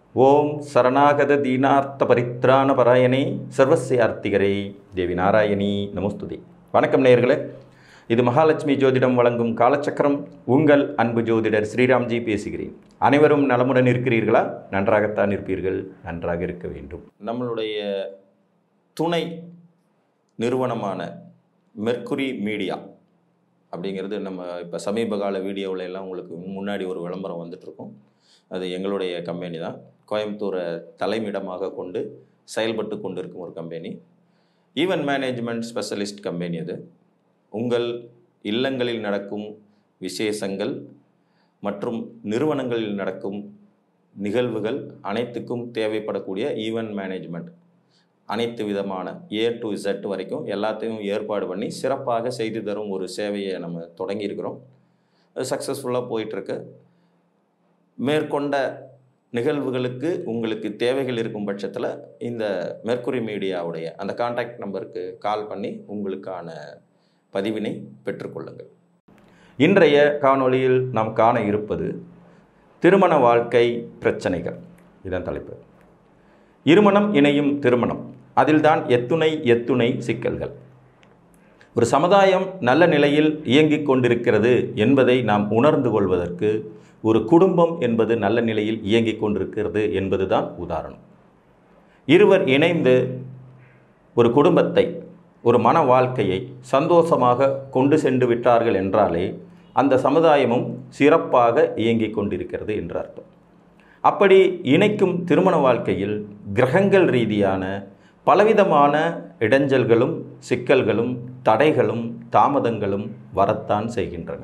ஓம் சரணாகத தீனார்த்த பரித்ராண பராயணே சர்வசியார்த்திகரே தேவி நாராயணி நமஸ்துதி வணக்கம் நேயர்களே இது மகாலட்சுமி ஜோதிடம் வழங்கும் காலச்சக்கரம் உங்கள் அன்பு ஜோதிடர் ஸ்ரீராம்ஜி பேசுகிறேன் அனைவரும் நலமுடன் இருக்கிறீர்களா நன்றாகத்தான் இருப்பீர்கள் நன்றாக இருக்க வேண்டும் நம்மளுடைய துணை நிறுவனமான மெர்க்குரி மீடியா அப்படிங்கிறது நம்ம இப்போ சமீப கால வீடியோவில் எல்லாம் உங்களுக்கு முன்னாடி ஒரு விளம்பரம் வந்துட்டுருக்கும் அது எங்களுடைய கம்பெனி தான் கோயம்புத்தூரை தலைமையிடமாக கொண்டு செயல்பட்டு கொண்டிருக்கும் ஒரு company event management specialist company அது உங்கள் இல்லங்களில் நடக்கும் விசேஷங்கள் மற்றும் நிறுவனங்களில் நடக்கும் நிகழ்வுகள் அனைத்துக்கும் தேவைப்படக்கூடிய ஈவென்ட் மேனேஜ்மெண்ட் அனைத்து விதமான ஏ டு Z வரைக்கும் எல்லாத்தையும் ஏற்பாடு பண்ணி சிறப்பாக செய்து தரும் ஒரு சேவையை நம்ம தொடங்கியிருக்கிறோம் அது சக்ஸஸ்ஃபுல்லாக போயிட்டுருக்கு மேற்கொண்ட நிகழ்வுகளுக்கு உங்களுக்கு தேவைகள் இருக்கும் பட்சத்தில் இந்த மெர்க்குரி மீடியாவுடைய அந்த காண்டாக்ட் நம்பருக்கு கால் பண்ணி உங்களுக்கான பதிவினை பெற்றுக்கொள்ளுங்கள் இன்றைய காணொளியில் நாம் காண இருப்பது திருமண வாழ்க்கை பிரச்சனைகள் இதன் தலைப்பு இருமணம் இணையும் திருமணம் அதில்தான் எத்துணை எத்துணை சிக்கல்கள் ஒரு சமுதாயம் நல்ல நிலையில் இயங்கிக் கொண்டிருக்கிறது என்பதை நாம் உணர்ந்து கொள்வதற்கு ஒரு குடும்பம் என்பது நல்ல நிலையில் இயங்கிக் கொண்டிருக்கிறது என்பதுதான் உதாரணம் இருவர் இணைந்து ஒரு குடும்பத்தை ஒரு மன வாழ்க்கையை சந்தோஷமாக கொண்டு சென்று விட்டார்கள் என்றாலே அந்த சமுதாயமும் சிறப்பாக இயங்கிக் கொண்டிருக்கிறது என்று அர்த்தம் அப்படி இணைக்கும் திருமண வாழ்க்கையில் கிரகங்கள் ரீதியான பலவிதமான இடைஞ்சல்களும் சிக்கல்களும் தடைகளும் தாமதங்களும் வரத்தான் செய்கின்றன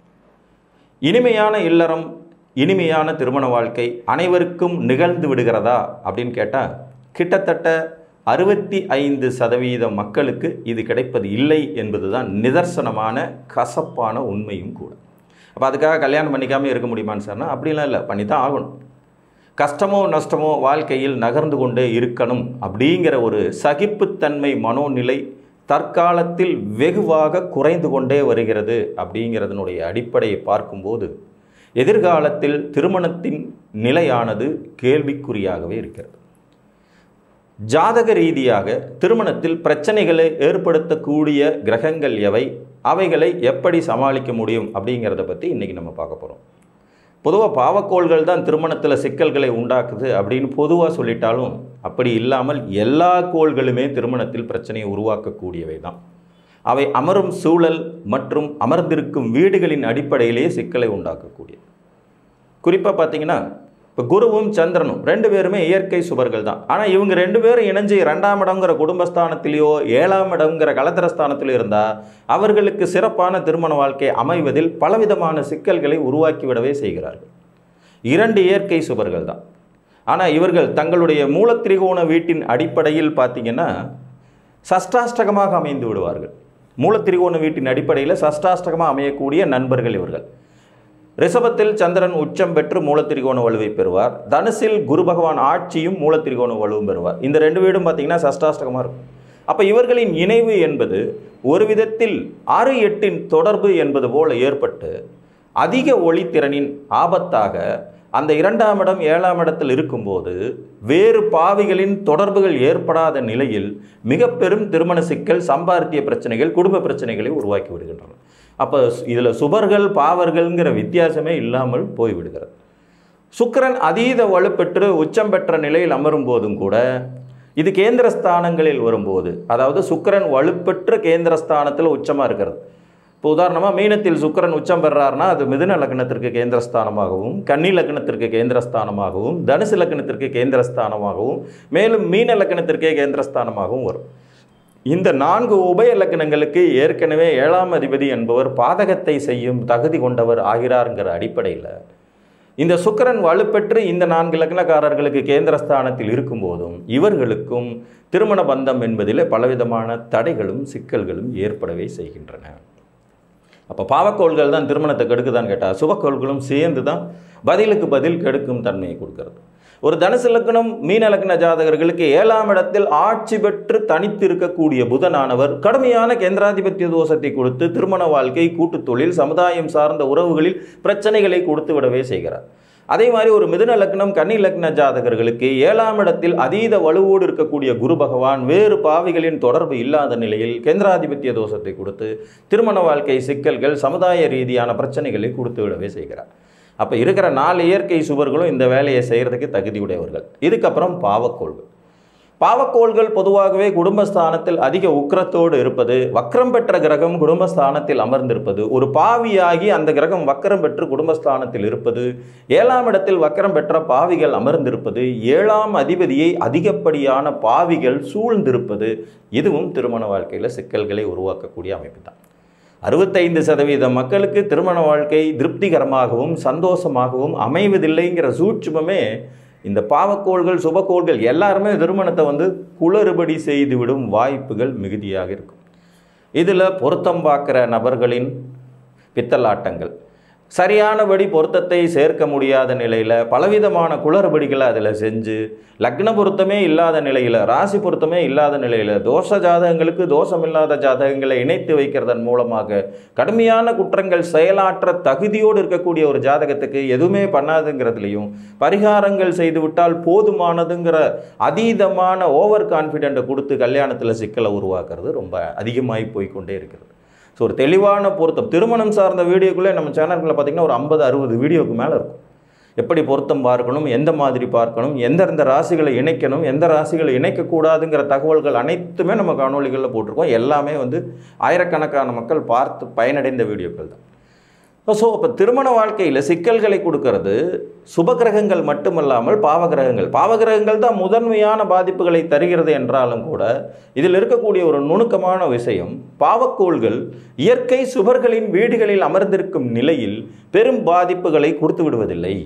இனிமையான இல்லறம் இனிமையான திருமண வாழ்க்கை அனைவருக்கும் நிகழ்ந்து விடுகிறதா அப்படின்னு கேட்டால் கிட்டத்தட்ட அறுபத்தி ஐந்து சதவீத மக்களுக்கு இது கிடைப்பது இல்லை என்பதுதான் நிதர்சனமான கசப்பான உண்மையும் கூட அப்போ அதுக்காக கல்யாணம் பண்ணிக்காமல் இருக்க முடியுமான்னு சொன்னால் அப்படிலாம் இல்லை பண்ணி தான் ஆகணும் கஷ்டமோ நஷ்டமோ வாழ்க்கையில் நகர்ந்து கொண்டே இருக்கணும் அப்படிங்கிற ஒரு சகிப்புத்தன்மை மனோநிலை தற்காலத்தில் வெகுவாக குறைந்து கொண்டே வருகிறது அப்படிங்கிறதனுடைய அடிப்படையை பார்க்கும்போது எதிர்காலத்தில் திருமணத்தின் நிலையானது கேள்விக்குறியாகவே இருக்கிறது ஜாதக ரீதியாக திருமணத்தில் பிரச்சனைகளை ஏற்படுத்தக்கூடிய கிரகங்கள் எவை அவைகளை எப்படி சமாளிக்க முடியும் அப்படிங்கிறத பற்றி இன்றைக்கி நம்ம பார்க்க போகிறோம் பொதுவாக பாவக்கோள்கள் தான் திருமணத்தில் சிக்கல்களை உண்டாக்குது அப்படின்னு பொதுவாக சொல்லிட்டாலும் அப்படி இல்லாமல் எல்லா கோள்களுமே திருமணத்தில் பிரச்சனையை உருவாக்கக்கூடியவை தான் அவை அமரும் சூழல் மற்றும் அமர்ந்திருக்கும் வீடுகளின் அடிப்படையிலேயே சிக்கலை உண்டாக்கக்கூடிய குறிப்பாக பார்த்தீங்கன்னா இப்போ குருவும் சந்திரனும் ரெண்டு பேருமே இயற்கை சுபர்கள் தான் ஆனால் இவங்க ரெண்டு பேரும் இணைஞ்சு ரெண்டாம் இடங்கிற குடும்பஸ்தானத்திலேயோ ஏழாம் இடங்கிற கலத்திரஸ்தானத்திலோ இருந்தால் அவர்களுக்கு சிறப்பான திருமண வாழ்க்கை அமைவதில் பலவிதமான சிக்கல்களை உருவாக்கிவிடவே செய்கிறார்கள் இரண்டு இயற்கை சுபர்கள் தான் ஆனால் இவர்கள் தங்களுடைய மூலத்திரிகோண வீட்டின் அடிப்படையில் பார்த்தீங்கன்னா சஷ்டாஷ்டகமாக அமைந்து விடுவார்கள் மூலத்திரிகோண வீட்டின் அடிப்படையில் சஷ்டாஷ்டகமாக அமையக்கூடிய நண்பர்கள் இவர்கள் ரிஷபத்தில் சந்திரன் உச்சம் பெற்று மூலத்திரிகோண வலுவை பெறுவார் தனுசில் குரு பகவான் ஆட்சியும் மூலத்திரிகோண வலுவும் பெறுவார் இந்த ரெண்டு வீடும் பார்த்தீங்கன்னா சஷ்டாஷ்டகமாக இருக்கும் அப்போ இவர்களின் இணைவு என்பது ஒரு விதத்தில் ஆறு எட்டின் தொடர்பு என்பது போல ஏற்பட்டு அதிக ஒளித்திறனின் ஆபத்தாக அந்த இரண்டாம் இடம் ஏழாம் இடத்தில் இருக்கும்போது வேறு பாவிகளின் தொடர்புகள் ஏற்படாத நிலையில் மிக பெரும் திருமண சிக்கல் சம்பாத்திய பிரச்சனைகள் குடும்ப பிரச்சனைகளை உருவாக்கி விடுகின்றன அப்போ இதில் சுபர்கள் பாவர்கள்ங்கிற வித்தியாசமே இல்லாமல் போய்விடுகிறது சுக்கரன் அதீத வலுப்பெற்று உச்சம் பெற்ற நிலையில் அமரும் போதும் கூட இது கேந்திர ஸ்தானங்களில் வரும்போது அதாவது சுக்கரன் வலுப்பெற்ற கேந்திர ஸ்தானத்தில் உச்சமாக இருக்கிறது இப்போ உதாரணமாக மீனத்தில் சுக்கரன் உச்சம் பெறாருன்னா அது மிதுன லக்னத்திற்கு கேந்திரஸ்தானமாகவும் கன்னி லக்னத்திற்கு கேந்திரஸ்தானமாகவும் தனுசு லக்னத்திற்கு கேந்திரஸ்தானமாகவும் மேலும் மீன லக்னத்திற்கே கேந்திரஸ்தானமாகவும் வரும் இந்த நான்கு உபய லக்னங்களுக்கு ஏற்கனவே ஏழாம் அதிபதி என்பவர் பாதகத்தை செய்யும் தகுதி கொண்டவர் ஆகிறாருங்கிற அடிப்படையில் இந்த சுக்கரன் வலுப்பெற்று இந்த நான்கு லக்னக்காரர்களுக்கு கேந்திரஸ்தானத்தில் இருக்கும்போதும் இவர்களுக்கும் திருமண பந்தம் என்பதில் பலவிதமான தடைகளும் சிக்கல்களும் ஏற்படவே செய்கின்றன அப்போ பாவக்கோள்கள் தான் திருமணத்தை கெடுக்குதான்னு கேட்டால் சுபக்கோள்களும் சேர்ந்து தான் பதிலுக்கு பதில் கெடுக்கும் தன்மையை கொடுக்கிறது ஒரு தனுசு லக்னம் மீன லக்ன ஜாதகர்களுக்கு ஏழாம் இடத்தில் ஆட்சி பெற்று தனித்து இருக்கக்கூடிய புதனானவர் கடுமையான கேந்திராதிபத்திய தோஷத்தை கொடுத்து திருமண வாழ்க்கை கூட்டுத் தொழில் சமுதாயம் சார்ந்த உறவுகளில் பிரச்சனைகளை கொடுத்து விடவே செய்கிறார் அதே மாதிரி ஒரு மிதுன லக்னம் கன்னி லக்ன ஜாதகர்களுக்கு ஏழாம் இடத்தில் அதீத வலுவோடு இருக்கக்கூடிய குரு பகவான் வேறு பாவிகளின் தொடர்பு இல்லாத நிலையில் கேந்திராதிபத்திய தோஷத்தை கொடுத்து திருமண வாழ்க்கை சிக்கல்கள் சமுதாய ரீதியான பிரச்சனைகளை கொடுத்து விடவே செய்கிறார் அப்போ இருக்கிற நாலு இயற்கை சுவர்களும் இந்த வேலையை செய்கிறதுக்கு தகுதியுடையவர்கள் இதுக்கப்புறம் பாவக்கோள்கள் பாவக்கோள்கள் பொதுவாகவே குடும்பஸ்தானத்தில் அதிக உக்கிரத்தோடு இருப்பது வக்ரம் பெற்ற கிரகம் குடும்பஸ்தானத்தில் அமர்ந்திருப்பது ஒரு பாவியாகி அந்த கிரகம் வக்கரம் பெற்று குடும்பஸ்தானத்தில் இருப்பது ஏழாம் இடத்தில் வக்கரம் பெற்ற பாவிகள் அமர்ந்திருப்பது ஏழாம் அதிபதியை அதிகப்படியான பாவிகள் சூழ்ந்திருப்பது இதுவும் திருமண வாழ்க்கையில் சிக்கல்களை உருவாக்கக்கூடிய அமைப்பு தான் அறுபத்தைந்து சதவீத மக்களுக்கு திருமண வாழ்க்கை திருப்திகரமாகவும் சந்தோஷமாகவும் அமைவதில்லைங்கிற சூட்சுமமே இந்த பாவக்கோள்கள் சுபக்கோள்கள் எல்லாருமே திருமணத்தை வந்து குளறுபடி செய்துவிடும் வாய்ப்புகள் மிகுதியாக இருக்கும் இதில் பொருத்தம் பார்க்குற நபர்களின் பித்தலாட்டங்கள் சரியானபடி பொருத்தத்தை சேர்க்க முடியாத நிலையில் பலவிதமான குளறுபடிகளை அதில் செஞ்சு லக்ன பொருத்தமே இல்லாத நிலையில் ராசி பொருத்தமே இல்லாத நிலையில் தோஷ ஜாதகங்களுக்கு தோஷம் இல்லாத ஜாதகங்களை இணைத்து வைக்கிறதன் மூலமாக கடுமையான குற்றங்கள் செயலாற்ற தகுதியோடு இருக்கக்கூடிய ஒரு ஜாதகத்துக்கு எதுவுமே பண்ணாதுங்கிறதுலையும் பரிகாரங்கள் செய்துவிட்டால் போதுமானதுங்கிற அதீதமான ஓவர் கான்ஃபிடென்ட்டை கொடுத்து கல்யாணத்தில் சிக்கலை உருவாக்குறது ரொம்ப அதிகமாகி போய்க்கொண்டே இருக்கிறது ஸோ ஒரு தெளிவான பொருத்தம் திருமணம் சார்ந்த வீடியோக்குள்ளே நம்ம சேனல்களில் பார்த்திங்கன்னா ஒரு ஐம்பது அறுபது வீடியோக்கு மேலே இருக்கும் எப்படி பொருத்தம் பார்க்கணும் எந்த மாதிரி பார்க்கணும் எந்தெந்த ராசிகளை இணைக்கணும் எந்த ராசிகளை இணைக்கக்கூடாதுங்கிற தகவல்கள் அனைத்துமே நம்ம காணொலிகளில் போட்டிருக்கோம் எல்லாமே வந்து ஆயிரக்கணக்கான மக்கள் பார்த்து பயனடைந்த வீடியோக்கள் தான் ஸோ அப்போ திருமண வாழ்க்கையில் சிக்கல்களை கொடுக்கறது சுபகிரகங்கள் மட்டுமல்லாமல் பாவகிரகங்கள் பாவகிரகங்கள் தான் முதன்மையான பாதிப்புகளை தருகிறது என்றாலும் கூட இதில் இருக்கக்கூடிய ஒரு நுணுக்கமான விஷயம் பாவக்கோள்கள் இயற்கை சுபர்களின் வீடுகளில் அமர்ந்திருக்கும் நிலையில் பெரும் பாதிப்புகளை கொடுத்து விடுவதில்லை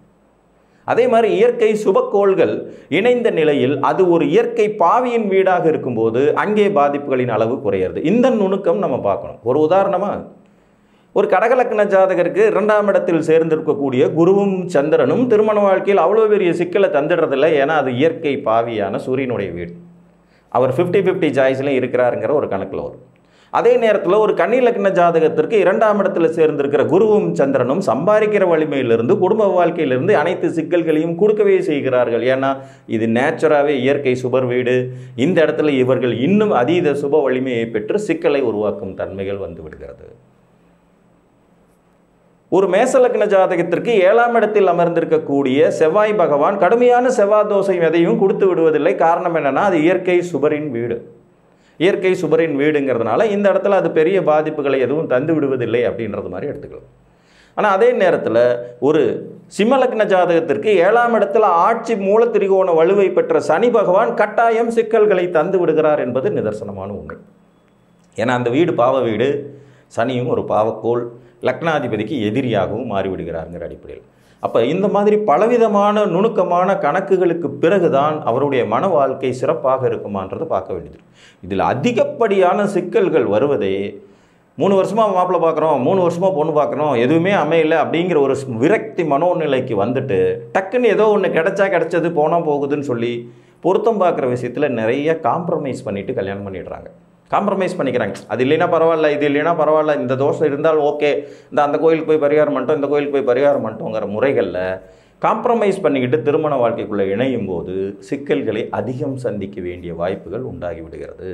அதே மாதிரி இயற்கை சுபக்கோள்கள் இணைந்த நிலையில் அது ஒரு இயற்கை பாவியின் வீடாக இருக்கும்போது அங்கே பாதிப்புகளின் அளவு குறையிறது இந்த நுணுக்கம் நம்ம பார்க்கணும் ஒரு உதாரணமாக ஒரு கடகலக்கண ஜாதகருக்கு இரண்டாம் இடத்தில் சேர்ந்திருக்கக்கூடிய குருவும் சந்திரனும் திருமண வாழ்க்கையில் அவ்வளோ பெரிய சிக்கலை தந்துடுறதில்ல ஏன்னா அது இயற்கை பாவியான சூரியனுடைய வீடு அவர் ஃபிஃப்டி ஃபிஃப்டி சாய்ஸ்லையும் இருக்கிறாருங்கிற ஒரு கணக்கில் வரும் அதே நேரத்தில் ஒரு கன்னி லக்ன ஜாதகத்திற்கு இரண்டாம் இடத்துல சேர்ந்திருக்கிற குருவும் சந்திரனும் சம்பாதிக்கிற வலிமையிலிருந்து குடும்ப வாழ்க்கையிலிருந்து அனைத்து சிக்கல்களையும் கொடுக்கவே செய்கிறார்கள் ஏன்னா இது நேச்சுராகவே இயற்கை சுபர் வீடு இந்த இடத்துல இவர்கள் இன்னும் அதீத சுப வலிமையை பெற்று சிக்கலை உருவாக்கும் தன்மைகள் வந்து விடுகிறது ஒரு மேசலக்ன ஜாதகத்திற்கு ஏழாம் இடத்தில் அமர்ந்திருக்கக்கூடிய செவ்வாய் பகவான் கடுமையான செவ்வாய் தோசை எதையும் கொடுத்து விடுவதில்லை காரணம் என்னன்னா அது இயற்கை சுபரின் வீடு இயற்கை சுபரின் வீடுங்கிறதுனால இந்த இடத்துல அது பெரிய பாதிப்புகளை எதுவும் தந்து விடுவதில்லை அப்படின்றது மாதிரி எடுத்துக்கலாம் ஆனால் அதே நேரத்தில் ஒரு சிம்மலக்ன ஜாதகத்திற்கு ஏழாம் இடத்துல ஆட்சி மூல திரிகோண வலுவை பெற்ற சனி பகவான் கட்டாயம் சிக்கல்களை தந்து விடுகிறார் என்பது நிதர்சனமான உண்மை ஏன்னா அந்த வீடு பாவ வீடு சனியும் ஒரு பாவக்கோள் லக்னாதிபதிக்கு எதிரியாகவும் மாறிவிடுகிறாருங்கிற அடிப்படையில் அப்போ இந்த மாதிரி பலவிதமான நுணுக்கமான கணக்குகளுக்கு பிறகுதான் அவருடைய மன வாழ்க்கை சிறப்பாக இருக்குமான்றதை பார்க்க வேண்டியது இதில் அதிகப்படியான சிக்கல்கள் வருவதே மூணு வருஷமாக மாப்பிள்ளை பார்க்குறோம் மூணு வருஷமாக பொண்ணு பார்க்குறோம் எதுவுமே அமையல அப்படிங்கிற ஒரு விரக்தி மனோநிலைக்கு வந்துட்டு டக்குன்னு ஏதோ ஒன்று கிடைச்சா கிடைச்சது போனால் போகுதுன்னு சொல்லி பொருத்தம் பார்க்குற விஷயத்தில் நிறைய காம்ப்ரமைஸ் பண்ணிவிட்டு கல்யாணம் பண்ணிடுறாங்க காம்ப்ரமைஸ் பண்ணிக்கிறாங்க அது இல்லைன்னா பரவாயில்ல இது இல்லைன்னா பரவாயில்ல இந்த தோஷம் இருந்தால் ஓகே இந்த அந்த கோயிலுக்கு போய் பரிகாரம் பண்ணிட்டோம் இந்த கோயிலுக்கு போய் பரிகாரம் பண்ணிட்டோங்கிற முறைகளில் காம்ப்ரமைஸ் பண்ணிக்கிட்டு திருமண வாழ்க்கைக்குள்ளே இணையும் போது சிக்கல்களை அதிகம் சந்திக்க வேண்டிய வாய்ப்புகள் உண்டாகி விடுகிறது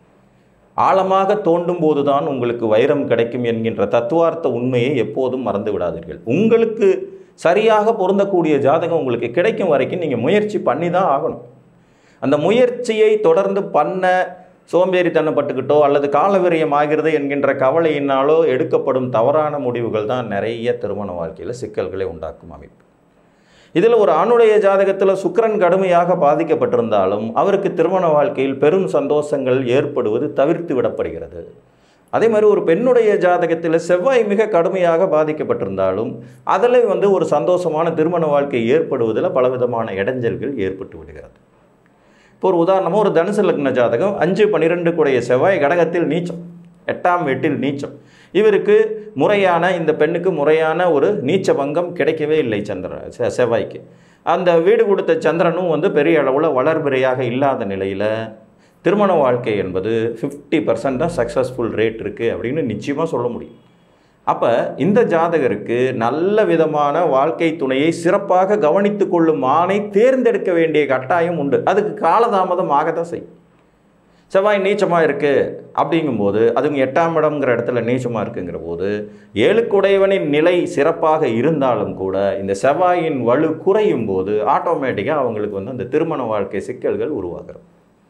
ஆழமாக தோண்டும் போதுதான் உங்களுக்கு வைரம் கிடைக்கும் என்கின்ற தத்துவார்த்த உண்மையை எப்போதும் மறந்து விடாதீர்கள் உங்களுக்கு சரியாக பொருந்தக்கூடிய ஜாதகம் உங்களுக்கு கிடைக்கும் வரைக்கும் நீங்கள் முயற்சி பண்ணி தான் ஆகணும் அந்த முயற்சியை தொடர்ந்து பண்ண சோம்பேறித்தனப்பட்டுக்கிட்டோ அல்லது காலவிரயம் ஆகிறது என்கின்ற கவலையினாலோ எடுக்கப்படும் தவறான முடிவுகள் தான் நிறைய திருமண வாழ்க்கையில் சிக்கல்களை உண்டாக்கும் அமைப்பு இதில் ஒரு ஆணுடைய ஜாதகத்தில் சுக்கிரன் கடுமையாக பாதிக்கப்பட்டிருந்தாலும் அவருக்கு திருமண வாழ்க்கையில் பெரும் சந்தோஷங்கள் ஏற்படுவது தவிர்த்து விடப்படுகிறது அதே மாதிரி ஒரு பெண்ணுடைய ஜாதகத்தில் செவ்வாய் மிக கடுமையாக பாதிக்கப்பட்டிருந்தாலும் அதில் வந்து ஒரு சந்தோஷமான திருமண வாழ்க்கை ஏற்படுவதில் பலவிதமான இடைஞ்சல்கள் ஏற்பட்டு விடுகிறது இப்போ ஒரு உதாரணமாக ஒரு தனுசு லக்ன ஜாதகம் அஞ்சு பன்னிரெண்டு கூடைய செவ்வாய் கடகத்தில் நீச்சம் எட்டாம் வீட்டில் நீச்சம் இவருக்கு முறையான இந்த பெண்ணுக்கு முறையான ஒரு நீச்ச பங்கம் கிடைக்கவே இல்லை சந்திரன் செ- செவ்வாய்க்கு அந்த வீடு கொடுத்த சந்திரனும் வந்து பெரிய அளவில் வளர்பிறையாக இல்லாத நிலையில் திருமண வாழ்க்கை என்பது ஃபிஃப்டி பர்சன்ட் தான் சக்ஸஸ்ஃபுல் ரேட் இருக்குது அப்படின்னு நிச்சயமாக சொல்ல முடியும் அப்போ இந்த ஜாதகருக்கு நல்ல விதமான வாழ்க்கை துணையை சிறப்பாக கவனித்து கொள்ளும் ஆணை தேர்ந்தெடுக்க வேண்டிய கட்டாயம் உண்டு அதுக்கு காலதாமதம் ஆகத்தான் செய்யும் செவ்வாய் நீச்சமாக இருக்குது அப்படிங்கும்போது அதுவும் எட்டாம் இடம்ங்கிற இடத்துல நீச்சமாக இருக்குங்கிற போது ஏழுக்குடையவனின் நிலை சிறப்பாக இருந்தாலும் கூட இந்த செவ்வாயின் வலு குறையும் போது ஆட்டோமேட்டிக்காக அவங்களுக்கு வந்து அந்த திருமண வாழ்க்கை சிக்கல்கள் உருவாகிறது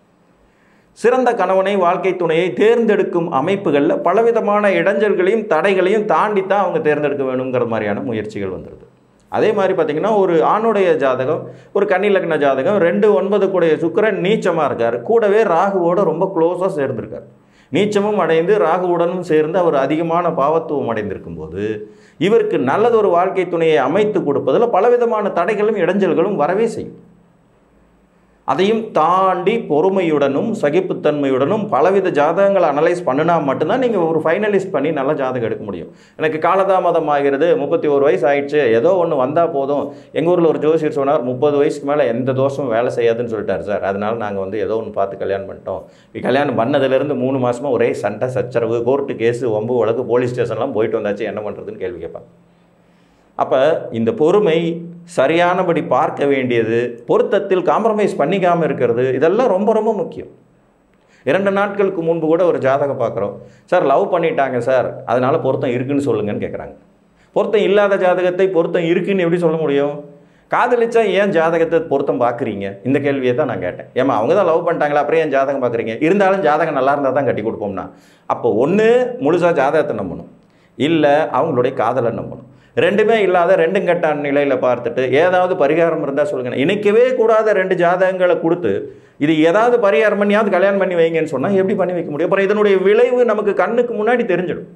சிறந்த கணவனை வாழ்க்கை துணையை தேர்ந்தெடுக்கும் அமைப்புகளில் பலவிதமான இடைஞ்சல்களையும் தடைகளையும் தாண்டி தான் அவங்க தேர்ந்தெடுக்க வேணுங்கிற மாதிரியான முயற்சிகள் வந்துடுது அதே மாதிரி பார்த்திங்கன்னா ஒரு ஆணுடைய ஜாதகம் ஒரு கன்னி லக்ன ஜாதகம் ரெண்டு ஒன்பது கூடைய சுக்கிரன் நீச்சமாக இருக்கார் கூடவே ராகுவோட ரொம்ப க்ளோஸாக சேர்ந்திருக்கார் நீச்சமும் அடைந்து ராகுவுடனும் சேர்ந்து அவர் அதிகமான பாவத்துவம் அடைந்திருக்கும் போது இவருக்கு நல்லதொரு வாழ்க்கை துணையை அமைத்து கொடுப்பதில் பலவிதமான தடைகளும் இடைஞ்சல்களும் வரவே செய்யும் அதையும் தாண்டி பொறுமையுடனும் சகிப்புத்தன்மையுடனும் பலவித ஜாதகங்களை அனலைஸ் பண்ணினா மட்டும்தான் நீங்கள் ஒரு ஃபைனலிஸ்ட் பண்ணி நல்ல ஜாதகம் எடுக்க முடியும் எனக்கு காலதாமதம் ஆகிறது முப்பத்தி ஒரு வயசு ஆயிடுச்சு ஏதோ ஒன்று வந்தால் போதும் எங்கள் ஊரில் ஒரு ஜோசியர் சொன்னார் முப்பது வயசுக்கு மேலே எந்த தோஷமும் வேலை செய்யாதுன்னு சொல்லிட்டார் சார் அதனால் நாங்கள் வந்து ஏதோ ஒன்று பார்த்து கல்யாணம் பண்ணிட்டோம் இப்போ கல்யாணம் பண்ணதுலேருந்து மூணு மாதமாக ஒரே சண்டை சச்சரவு கோர்ட்டு கேஸு வம்பு வழக்கு போலீஸ் ஸ்டேஷன்லாம் போயிட்டு வந்தாச்சு என்ன பண்ணுறதுன்னு கேள்வி கேட்பாங்க அப்போ இந்த பொறுமை சரியானபடி பார்க்க வேண்டியது பொருத்தத்தில் காம்ப்ரமைஸ் பண்ணிக்காமல் இருக்கிறது இதெல்லாம் ரொம்ப ரொம்ப முக்கியம் இரண்டு நாட்களுக்கு முன்பு கூட ஒரு ஜாதகம் பார்க்குறோம் சார் லவ் பண்ணிட்டாங்க சார் அதனால் பொருத்தம் இருக்குன்னு சொல்லுங்கன்னு கேட்குறாங்க பொருத்தம் இல்லாத ஜாதகத்தை பொருத்தம் இருக்குன்னு எப்படி சொல்ல முடியும் காதலிச்சா ஏன் ஜாதகத்தை பொருத்தம் பார்க்குறீங்க இந்த கேள்வியை தான் நான் கேட்டேன் ஏமா அவங்க தான் லவ் பண்ணிட்டாங்களா அப்புறம் ஏன் ஜாதகம் பார்க்குறீங்க இருந்தாலும் ஜாதகம் நல்லா இருந்தால் தான் கட்டி கொடுப்போம்னா அப்போ ஒன்று முழுசாக ஜாதகத்தை நம்பணும் இல்லை அவங்களுடைய காதலை நம்பணும் ரெண்டுமே இல்லாத ரெண்டும் கட்ட நிலையில் பார்த்துட்டு ஏதாவது பரிகாரம் இருந்தால் சொல்லுங்கள் இணைக்கவே கூடாத ரெண்டு ஜாதகங்களை கொடுத்து இது ஏதாவது பரிகாரம் பண்ணியாவது கல்யாணம் பண்ணி வைங்கன்னு சொன்னால் எப்படி பண்ணி வைக்க முடியும் அப்புறம் இதனுடைய விளைவு நமக்கு கண்ணுக்கு முன்னாடி தெரிஞ்சிடும்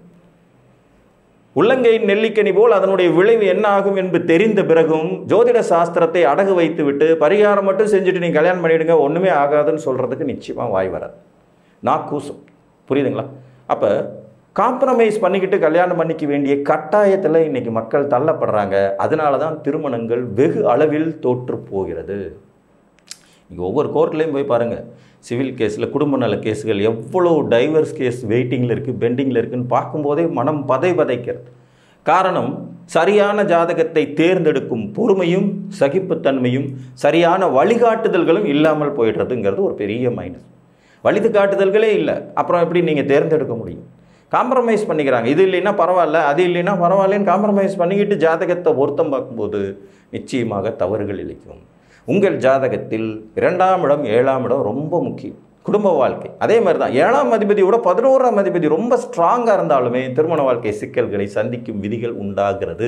உள்ளங்கை நெல்லிக்கனி போல் அதனுடைய விளைவு என்ன ஆகும் என்று தெரிந்த பிறகும் ஜோதிட சாஸ்திரத்தை அடகு வைத்து விட்டு பரிகாரம் மட்டும் செஞ்சுட்டு நீ கல்யாணம் பண்ணிவிடுங்க ஒன்றுமே ஆகாதுன்னு சொல்கிறதுக்கு நிச்சயமாக வாய் வராது நான் கூசும் புரியுதுங்களா அப்போ காம்ப்ரமைஸ் பண்ணிக்கிட்டு கல்யாணம் பண்ணிக்க வேண்டிய கட்டாயத்தில் இன்றைக்கி மக்கள் தள்ளப்படுறாங்க அதனால தான் திருமணங்கள் வெகு அளவில் தோற்று போகிறது இங்கே ஒவ்வொரு கோர்ட்லேயும் போய் பாருங்கள் சிவில் கேஸில் குடும்ப நல கேஸுகள் எவ்வளோ டைவர்ஸ் கேஸ் வெயிட்டிங்கில் இருக்குது பெண்டிங்கில் இருக்குதுன்னு பார்க்கும்போதே மனம் பதை பதைக்கிறது காரணம் சரியான ஜாதகத்தை தேர்ந்தெடுக்கும் பொறுமையும் சகிப்புத்தன்மையும் சரியான வழிகாட்டுதல்களும் இல்லாமல் போயிடுறதுங்கிறது ஒரு பெரிய மைனஸ் வழிது காட்டுதல்களே இல்லை அப்புறம் எப்படி நீங்கள் தேர்ந்தெடுக்க முடியும் காம்ப்ரமைஸ் பண்ணிக்கிறாங்க இது இல்லைன்னா பரவாயில்ல அது இல்லைன்னா பரவாயில்லன்னு காம்ப்ரமைஸ் பண்ணிக்கிட்டு ஜாதகத்தை பொருத்தம் பார்க்கும்போது நிச்சயமாக தவறுகள் இழைக்கும் உங்கள் ஜாதகத்தில் இரண்டாம் இடம் ஏழாம் இடம் ரொம்ப முக்கியம் குடும்ப வாழ்க்கை அதே மாதிரி தான் ஏழாம் அதிபதியோட பதினோராம் அதிபதி ரொம்ப ஸ்ட்ராங்காக இருந்தாலுமே திருமண வாழ்க்கை சிக்கல்களை சந்திக்கும் விதிகள் உண்டாகிறது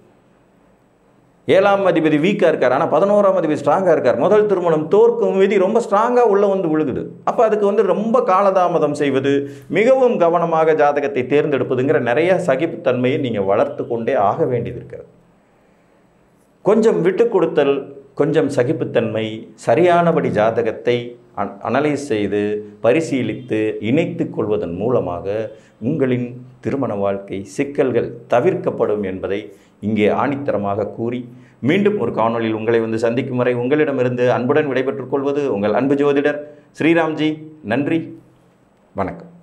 ஏழாம் அதிபதி வீக்காக இருக்கார் ஆனால் பதினோராம் அதிபதி ஸ்ட்ராங்காக இருக்கார் முதல் திருமணம் தோற்கும் விதி ரொம்ப ஸ்ட்ராங்காக உள்ளே வந்து விழுகுது அப்போ அதுக்கு வந்து ரொம்ப காலதாமதம் செய்வது மிகவும் கவனமாக ஜாதகத்தை தேர்ந்தெடுப்பதுங்கிற நிறைய சகிப்புத்தன்மையை நீங்கள் வளர்த்து கொண்டே ஆக வேண்டியது இருக்கிறது கொஞ்சம் விட்டு கொடுத்தல் கொஞ்சம் சகிப்புத்தன்மை சரியானபடி ஜாதகத்தை அனலைஸ் செய்து பரிசீலித்து இணைத்து கொள்வதன் மூலமாக உங்களின் திருமண வாழ்க்கை சிக்கல்கள் தவிர்க்கப்படும் என்பதை இங்கே ஆணித்தரமாக கூறி மீண்டும் ஒரு காணொளியில் உங்களை வந்து சந்திக்கும் வரை உங்களிடமிருந்து அன்புடன் விடைபெற்றுக் கொள்வது உங்கள் அன்பு ஜோதிடர் ஸ்ரீராம்ஜி நன்றி வணக்கம்